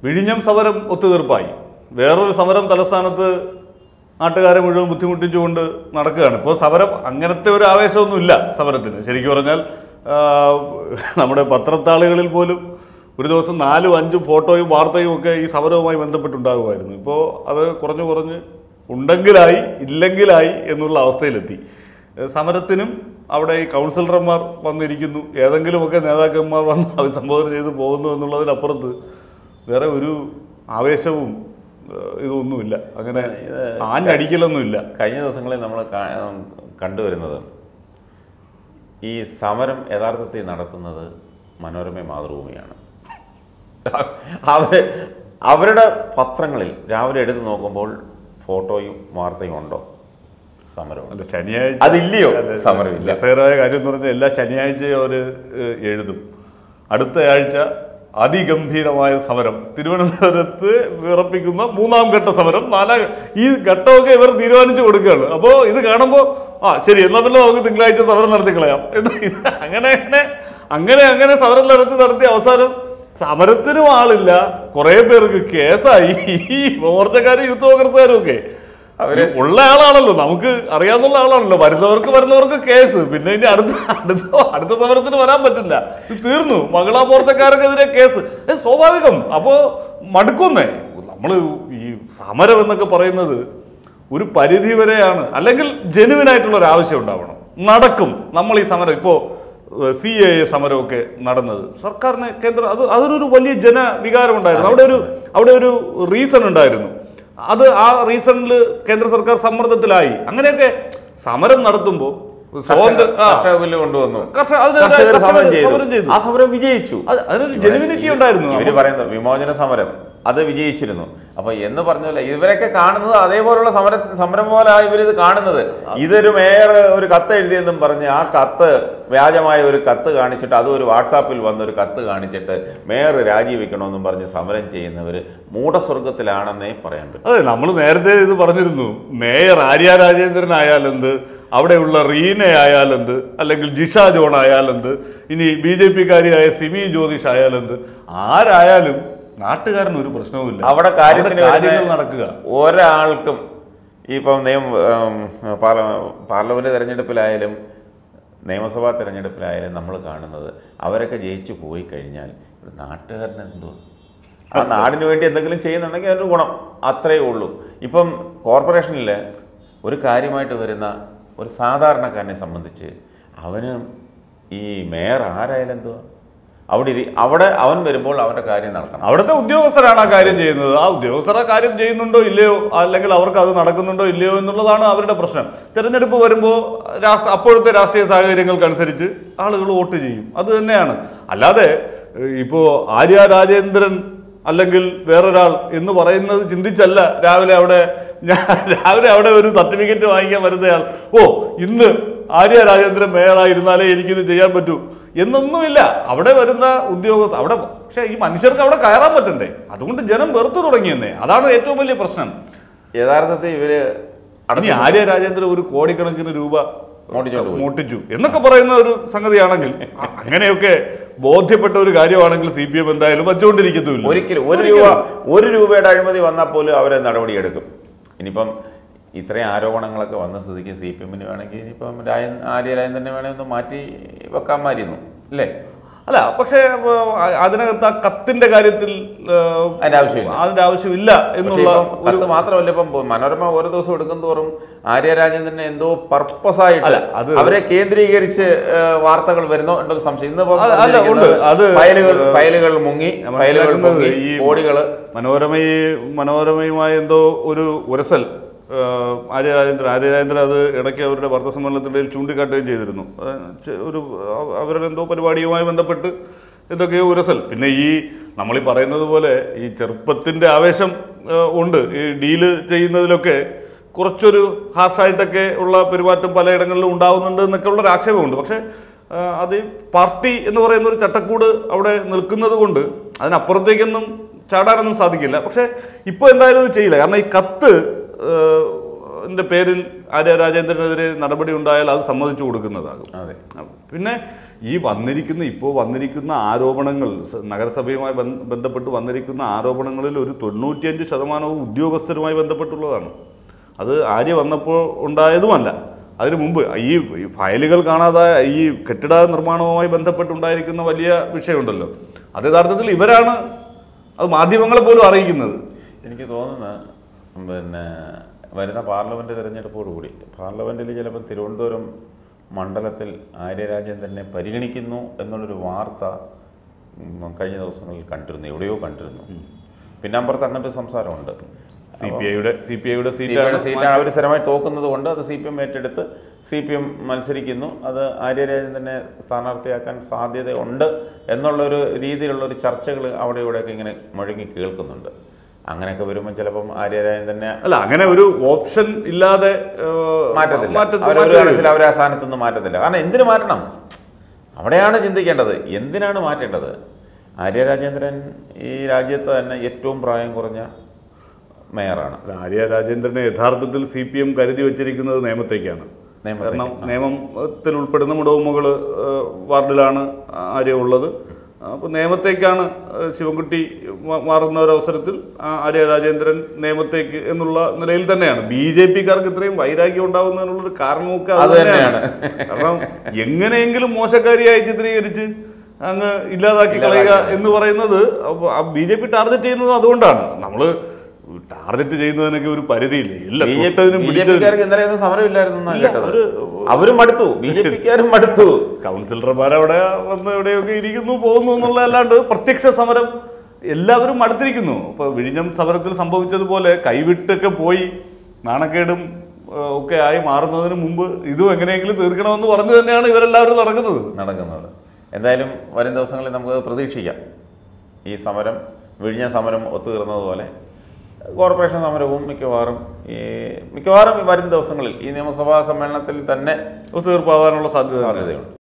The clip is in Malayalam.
വിഴിഞ്ഞം സമരം ഒത്തുതീർപ്പായി വേറൊരു സമരം തലസ്ഥാനത്ത് നാട്ടുകാരെ മുഴുവൻ ബുദ്ധിമുട്ടിച്ചുകൊണ്ട് നടക്കുകയാണ് ഇപ്പോൾ സമരം അങ്ങനത്തെ ഒരു ആവേശമൊന്നുമില്ല സമരത്തിന് ശരിക്കും പറഞ്ഞാൽ ആ, നമ്മുടെ പത്രത്താളുകളിൽ പോലും ഒരു ദിവസം നാലും അഞ്ചും ഫോട്ടോയും വാർത്തയും ഒക്കെ ഈ സമരവുമായി ബന്ധപ്പെട്ടുണ്ടാകുമായിരുന്നു ഇപ്പോൾ അത് കുറഞ്ഞു കുറഞ്ഞ് ഉണ്ടെങ്കിലായി ഇല്ലെങ്കിലായി എന്നുള്ള അവസ്ഥയിലെത്തി ഏഹ് സമരത്തിനും അവിടെ ഈ കൗൺസിലർമാർ വന്നിരിക്കുന്നു ഏതെങ്കിലുമൊക്കെ നേതാക്കന്മാർ വന്ന് അഭിസംബോധന ചെയ്ത് പോകുന്നു എന്നുള്ളതിനപ്പുറത്ത് വേറെ ഒരു ആവേശവും ഏഹ് ഇതൊന്നുമില്ല അങ്ങനെ ആഞ്ഞടിക്കലൊന്നുമില്ല കഴിഞ്ഞ ദിവസങ്ങളിൽ നമ്മൾ കണ്ടുവരുന്നത് ഈ സമരം യഥാർത്ഥത്തിൽ നടത്തുന്നത് മനോരമ മാതൃഭൂമിയാണ് അവർ അവരുടെ പത്രങ്ങളിൽ രാവിലെ എടുത്ത് നോക്കുമ്പോൾ ഫോട്ടോയും വാർത്തയും ഉണ്ടോ സമരം അല്ല ശനിയാഴ്ച അതില്ലയോ സമരമില്ല രസകരമായ കാര്യം എന്ന് പറഞ്ഞാൽ എല്ലാ ശനിയാഴ്ചയും അവർ എഴുതും അടുത്ത ആഴ്ച അതിഗംഭീരമായ സമരം തിരുവനന്തപുരത്ത് വിറപ്പിക്കുന്ന മൂന്നാം ഘട്ട സമരം നാലാം ഈ ഘട്ടമൊക്കെ ഇവർ തീരുമാനിച്ചു കൊടുക്കുകയാണ് അപ്പോൾ ഇത് കാണുമ്പോൾ ആ ശരി എന്നാൽ പിന്നെ നമുക്ക് തിങ്കളാഴ്ച സമരം നടത്തി കളയാം എന്ന് ഇത് അങ്ങനെ അങ്ങനെ അങ്ങനെ അങ്ങനെ സമരം നടത്തി നടത്തി അവസാനം സമരത്തിനും ആളില്ല കുറെ പേർക്ക് കേസായി ഈ മോർച്ചക്കാരും യൂത്ത് കോൺഗ്രസ്സുകാരും ഒക്കെ അവര് ഉള്ള ആളാണല്ലോ നമുക്ക് അറിയാവുന്ന ആളാണല്ലോ വരുന്നവർക്ക് വരുന്നവർക്ക് കേസ് പിന്നെ ഇനി അടുത്ത അടുത്ത അടുത്ത സമരത്തിന് വരാൻ പറ്റില്ല ഇത് തീർന്നു മകളാ മോർച്ചക്കാർക്കെതിരെ കേസ് ഏ, സ്വാഭാവികം അപ്പോ മടുക്കുന്നേ നമ്മൾ ഈ സമരം എന്നൊക്കെ പറയുന്നത് ഒരു പരിധി വരെയാണ് അല്ലെങ്കിൽ ജെനുവിൻ ആയിട്ടുള്ള ഒരു ആവശ്യം ഉണ്ടാവണം നടക്കും നമ്മൾ ഈ സമരം ഇപ്പോ സി എ സമരമൊക്കെ നടന്നത് സർക്കാരിന് കേന്ദ്ര അത് അതൊരു വലിയ ജനവികാരം ഉണ്ടായിരുന്നു അവിടെ ഒരു അവിടെ ഒരു റീസൺ ഉണ്ടായിരുന്നു അത് ആ റീസണിൽ കേന്ദ്ര സർക്കാർ സമ്മർദ്ദത്തിലായി അങ്ങനെയൊക്കെ സമരം നടത്തുമ്പോൾ സ്വാതന്ത്ര്യ ആ, കർഷക ബില്ല് കൊണ്ടുവന്നു കർഷക അതിനെതിരെ കർഷകർ സമരം കർഷകർ സമരം ചെയ്തു ചെയ്തു. ആ സമരം വിജയിച്ചു അത് അതിനൊരു ഇവിടെ ജെനുവിനിറ്റി ഇവര് ഉണ്ടായിരുന്നു ഇവര് പറയുന്നത് വിമോചന സമരം അത് വിജയിച്ചിരുന്നു അപ്പൊ എന്ന് പറഞ്ഞല്ല ഇവരൊക്കെ കാണുന്നത് അതേപോലുള്ള സമര സമരം പോലെയാണ് ഇവരിത് കാണുന്നത് ഇതൊരു മേയർ ഒരു കത്ത് എഴുതിയെന്നും പറഞ്ഞ് ആ കത്ത് വ്യാജമായ ഒരു കത്ത് കാണിച്ചിട്ട് അത് ഒരു വാട്സാപ്പിൽ വന്ന ഒരു കത്ത് കാണിച്ചിട്ട് മേയർ രാജിവെക്കണമെന്നും പറഞ്ഞ് സമരം ചെയ്യുന്നവർ മൂഢസ്വർഗത്തിലാണെന്നേ പറയാൻ പറ്റും അതെ നമ്മൾ നേരത്തെ ഇത് പറഞ്ഞിരുന്നു മേയർ ആര്യ രാജേന്ദ്രൻ ആയാലെന്ത് അവിടെയുള്ള റീന ആയാലെന്ത് അല്ലെങ്കിൽ ജിഷ ജോൺ ആയാലെന്ത് ഇനി ബി ജെ പിക്കാരിയായ സിമി ജ്യോതിഷ് ആയാലെന്ത് ആരായാലും നാട്ടുകാരന് ഒരു പ്രശ്നവുമില്ല അവിടെ കാര്യത്തിന് അവിടെ കാര്യങ്ങൾ വരുന്ന നടക്കുക ഒരാൾക്കും ഇപ്പം നിയമ ഉം, പാർല പാർലമെന്റ് തെരഞ്ഞെടുപ്പിലായാലും നിയമസഭാ തെരഞ്ഞെടുപ്പിലായാലും നമ്മൾ കാണുന്നത് അവരൊക്കെ ജയിച്ചു പോയി കഴിഞ്ഞാൽ ഇവിടെ നാട്ടുകാരന് എന്തോ ആ നാടിന് വേണ്ടി എന്തെങ്കിലും ചെയ്യുന്നുണ്ടെങ്കിൽ അതിന് ഗുണം അത്രയേ ഉള്ളൂ ഇപ്പം കോർപ്പറേഷനിൽ ഒരു കാര്യമായിട്ട് വരുന്ന ഒരു സാധാരണക്കാരനെ സംബന്ധിച്ച് അവന് ഈ മേയർ ആരായാലും എന്തോ അവിടെ ഇരി അവിടെ അവൻ വരുമ്പോൾ അവൻ്റെ കാര്യം നടക്കണം അവിടുത്തെ ഉദ്യോഗസ്ഥരാണ് ആ കാര്യം ചെയ്യുന്നത് ആ ഉദ്യോഗസ്ഥർ ആ കാര്യം ചെയ്യുന്നുണ്ടോ ഇല്ലയോ അല്ലെങ്കിൽ അവർക്ക് അത് നടക്കുന്നുണ്ടോ ഇല്ലയോ എന്നുള്ളതാണ് അവരുടെ പ്രശ്നം തെരഞ്ഞെടുപ്പ് വരുമ്പോൾ രാഷ്ട്ര അപ്പോഴത്തെ രാഷ്ട്രീയ സാഹചര്യങ്ങൾക്കനുസരിച്ച് ആളുകൾ വോട്ട് ചെയ്യും അത് തന്നെയാണ് അല്ലാതെ ഏഹ്, ഇപ്പോ ആര്യ രാജേന്ദ്രൻ അല്ലെങ്കിൽ വേറൊരാൾ എന്ന് പറയുന്നത് ചിന്തിച്ചല്ല രാവിലെ അവിടെ ഞാൻ രാവിലെ അവിടെ ഒരു സർട്ടിഫിക്കറ്റ് വാങ്ങിക്കാൻ വരുന്നയാൾ ഓ ഇന്ന് ആര്യ രാജേന്ദ്രൻ മേയറായിരുന്നാലേ എനിക്കിത് ചെയ്യാൻ പറ്റൂ എന്നൊന്നുമില്ല അവിടെ വരുന്ന ഉദ്യോഗസ്ഥ അവിടെ പക്ഷേ ഈ മനുഷ്യർക്ക് അവിടെ കയറാൻ പറ്റണ്ടേ അതുകൊണ്ട് ജനം വെറുത്തു തുടങ്ങിയെന്നേ അതാണ് ഏറ്റവും വലിയ പ്രശ്നം യഥാർത്ഥത്തിൽ ഇവര് ഇനി ആര്യ രാജേന്ദ്രൻ ഒരു കോടിക്കണക്കിന് രൂപ മോട്ടിച്ചോണ്ട് പോയി. മോട്ടിച്ചു എന്നൊക്കെ പറയുന്ന ഒരു സംഗതിയാണെങ്കിൽ അ- അങ്ങനെയൊക്കെ ബോധ്യപ്പെട്ട ഒരു കാര്യമാണെങ്കിൽ സി പി എം എന്തായാലും വച്ചുകൊണ്ടിരിക്കത്തുമില്ല ഒരിക്കലും ഒരു രൂപ ഒരു രൂപയുടെ അഴിമതി വന്നാൽ പോലും അവരെ നടപടിയെടുക്കും ഇനിയിപ്പം ഇത്രയും ആരോപണങ്ങളൊക്കെ വന്ന സ്ഥിതിക്ക് സി പി എമ്മിന് വേണമെങ്കിൽ ഇനിയിപ്പം രാജ ആര്യ രാജേന്ദ്രനെ വേണമെങ്കിൽ ഒന്ന് മാറ്റി വെക്കാമായിരുന്നു അല്ലേ അല്ല പക്ഷേ ഏഹ്, അതിനകത്ത് ആ കത്തിന്റെ കാര്യത്തിൽ ഏഹ്, അതിന്റെ ആവശ്യമില്ല. അതിന്റെ ആവശ്യമില്ല പക്ഷേ എന്നുള്ള ഇപ്പം കത്ത് മാത്രമല്ല ഇപ്പം മനോരമ ഓരോ ദിവസം എടുക്കും തോറും ആര്യ രാജേന്ദ്രനെ എന്തോ പർപ്പസ് ആയിട്ട് അല്ല, അത് അവരെ കേന്ദ്രീകരിച്ച് ഏഹ്, വാർത്തകൾ വരുന്നോ എന്നൊരു സംശയം ഇന്ന് ഇപ്പം അല്ല, അല്ല, ഉണ്ട്. പറഞ്ഞിരിക്കുന്നത് അത് ഫയലുകൾ ഫയലുകൾ മുങ്ങി ഞാൻ ഫയലുകൾ മനസ്സിലാക്കുന്നത് മുങ്ങി ഈ കോടികള് മനോരമയെ മനോരമയുമായി എന്തോ ഒരു ഉരസൽ ആഹ്, ആര്യ രാജേന്ദ്രൻ ആര്യ രാജേന്ദ്രൻ അത് ഇടയ്ക്ക് അവരുടെ വാർത്താ സമ്മേളനത്തിനിടയിൽ ചൂണ്ടിക്കാട്ടുകയും ചെയ്തിരുന്നു ആഹ്, ചെ- ഒരു അവ- അവരുടെ എന്തോ പരിപാടിയുമായി ബന്ധപ്പെട്ട് എന്തൊക്കെയോ ഉരസൽ പിന്നെ ഈ നമ്മൾ ഈ പറയുന്നത് പോലെ ഈ ചെറുപ്പത്തിന്റെ ആവേശം ആഹ്, ഉണ്ട് ഈ ഡീല് ചെയ്യുന്നതിലൊക്കെ കുറച്ചൊരു ഹാർഷായിട്ടൊക്കെ ഉള്ള പെരുമാറ്റം പലയിടങ്ങളിലും ഉണ്ടാവുന്നുണ്ട് എന്നൊക്കെ ഉള്ള ഒരു ആക്ഷേപമുണ്ട് പക്ഷേ ആ, അത് ഈ പാർട്ടി എന്ന് പറയുന്ന ഒരു ചട്ടക്കൂട് അവിടെ നിൽക്കുന്നത് കൊണ്ട് അതിനപ്പുറത്തേക്കൊന്നും ചാടാനൊന്നും സാധിക്കില്ല പക്ഷേ ഇപ്പോൾ എന്തായാലും ഇത് ചെയ്യില്ല കാരണം ഈ കത്ത് ന്റെ പേരിൽ ആര്യ രാജേന്ദ്രനെതിരെ നടപടി ഉണ്ടായാൽ അത് സമ്മതിച്ചു കൊടുക്കുന്നതാകും അതെ പിന്നെ ഈ വന്നിരിക്കുന്ന ഇപ്പോൾ വന്നിരിക്കുന്ന ആരോപണങ്ങൾ സ- നഗരസഭയുമായി ബന്ധ- ബന്ധപ്പെട്ട് വന്നിരിക്കുന്ന ആരോപണങ്ങളിൽ ഒരു തൊണ്ണൂറ്റിയഞ്ച് ശതമാനവും ഉദ്യോഗസ്ഥരുമായി ബന്ധപ്പെട്ടുള്ളതാണ് അത് ആര്യ വന്നപ്പോൾ ഉണ്ടായതുമല്ല അതിനു മുമ്പ് ഈ ഈ ഫയലുകൾ കാണാതെ ഈ കെട്ടിട നിർമ്മാണവുമായി ബന്ധപ്പെട്ടുണ്ടായിരിക്കുന്ന വലിയ വിഷയമുണ്ടല്ലോ അത് യഥാർത്ഥത്തിൽ ഇവരാണ് അത് മാധ്യമങ്ങളെ പോലും അറിയിക്കുന്നത് എനിക്ക് തോന്നുന്നത് പിന്നെ വരുന്ന പാർലമെൻറ്റ് തിരഞ്ഞെടുപ്പോടുകൂടി പാർലമെൻറ്റിൽ ചിലപ്പോൾ തിരുവനന്തപുരം മണ്ഡലത്തിൽ ആര്യരാജേന്ദ്രനെ പരിഗണിക്കുന്നു എന്നുള്ളൊരു വാർത്ത ഉം, കഴിഞ്ഞ ദിവസങ്ങളിൽ കണ്ടിരുന്നു എവിടെയോ കണ്ടിരുന്നു പിന്നെ അപ്പുറത്ത് അങ്ങനത്തെ ഒരു സംസാരമുണ്ട് സി പി ഐയുടെ സി പി ഐയുടെ സി പി ഐയുടെ സീറ്റാണ് സീറ്റ് അവർ സ്ഥിരമായി തോക്കുന്നത് കൊണ്ട് അത് സി പി എം ഏറ്റെടുത്ത് സി പി എം മത്സരിക്കുന്നു അത് ആര്യരാജേന്ദ്രനെ സ്ഥാനാർത്ഥിയാക്കാൻ സാധ്യതയുണ്ട് എന്നുള്ളൊരു രീതിയിലുള്ള ഒരു ചർച്ചകൾ അവിടെ ഇവിടെയൊക്കെ ഇങ്ങനെ മുഴങ്ങി കേൾക്കുന്നുണ്ട് അങ്ങനെയൊക്കെ വരുമ്പോൾ ചിലപ്പം ആര്യരാജേന്ദ്രനെ അല്ല അങ്ങനെ ഒരു ഓപ്ഷൻ ഇല്ലാതെ ഏഹ്, മാറ്റത്തില്ല മാറ്റത്തി- അവരൊരു മാറ്റത്തില്ല. കാരണത്തിൽ അവരെ ആ സ്ഥാനത്ത് നിന്ന് മാറ്റത്തില്ല കാരണം എന്തിനു മാറ്റണം അവിടെയാണ് ചിന്തിക്കേണ്ടത് എന്തിനാണ് മാറ്റേണ്ടത് ആര്യ രാജേന്ദ്രൻ ഈ രാജ്യത്ത് തന്നെ ഏറ്റവും പ്രായം കുറഞ്ഞ മേയറാണ് ആര്യ രാജേന്ദ്രനെ യഥാർത്ഥത്തിൽ സി പി എം കരുതി വച്ചിരിക്കുന്നത് നിയമത്തേക്കാണ് നിയമത്തേക്ക്, കാരണം നിയമത്തിൽ ഉൾപ്പെടുന്ന മുടവുമകൾ വാർഡിലാണ് ആര്യ ഉള്ളത് അപ്പോൾ നിയമത്തേക്കാണ് ഏഹ്, ശിവൻകുട്ടി മാ- മാറുന്ന ഒരവസരത്തിൽ ആ ആര്യ രാജേന്ദ്രൻ നിയമത്തേക്ക് എന്നുള്ള നിലയിൽ തന്നെയാണ് ബി ജെ പിക്കാർക്ക് ഇത്രയും വൈരാഗ്യം ഉണ്ടാവുന്നതിനുള്ളൊരു കാരണമൊക്കെ അത് അത് തന്നെയാണ് കാരണം എങ്ങനെയെങ്കിലും മോശക്കാരിയായി ചിത്രീകരിച്ച് അങ്ങ് ഇല്ലാതാക്കി കളയുക എന്ന് പറയുന്നത് ബി ജെ പി ടാർഗറ്റ് ചെയ്യുന്നത് അതുകൊണ്ടാണ് നമ്മള് ടാർഗറ്റ് ചെയ്യുന്നതിനൊക്കെ ഒരു പരിധിയില്ലേ ഇല്ല ബി ജെ തൊട്ടതിനും ബി ജെ പിടിച്ചതിനും പിക്കാർക്ക് ഇന്നലെ ഒന്നും സമരമില്ലായിരുന്നു എന്നാണ് ഇല്ല, കേട്ടത് ഒരു- അവരും മടുത്തു ബി ജെ പിക്കാരും മടുത്തു കൗൺസിലർമാർ അവിടെ വന്ന് എവിടെയൊക്കെ ഇരിക്കുന്നു പോകുന്നു എന്നുള്ളതല്ലാണ്ട് പ്രത്യക്ഷ സമരം എല്ലാവരും മടുത്തിരിക്കുന്നു ഇപ്പൊ വിഴിഞ്ഞം സമരത്തിൽ സംഭവിച്ചതുപോലെ കൈവിട്ടൊക്കെ പോയി നാണക്കേടും ഏഹ്, ഒക്കെ ആയി മാറുന്നതിന് മുമ്പ് ഇതും എങ്ങനെയെങ്കിലും തീർക്കണമെന്ന് പറഞ്ഞു തന്നെയാണ് ഇവരെല്ലാവരും നടക്കുന്നത് നടക്കുന്നത് എന്തായാലും വരും ദിവസങ്ങളിൽ നമുക്ക് പ്രതീക്ഷിക്കാം ഈ സമരം വിഴിഞ്ഞ സമരം ഒത്തുതീർന്നതുപോലെ കോർപ്പറേഷൻ സമരവും മിക്കവാറും ഈ മിക്കവാറും ഈ വരും ദിവസങ്ങളിൽ ഈ നിയമസഭാ സമ്മേളനത്തിൽ തന്നെ ഒത്തുതീർപ്പാവാനുള്ള സാധ്യത സാധ്യതയുണ്ട്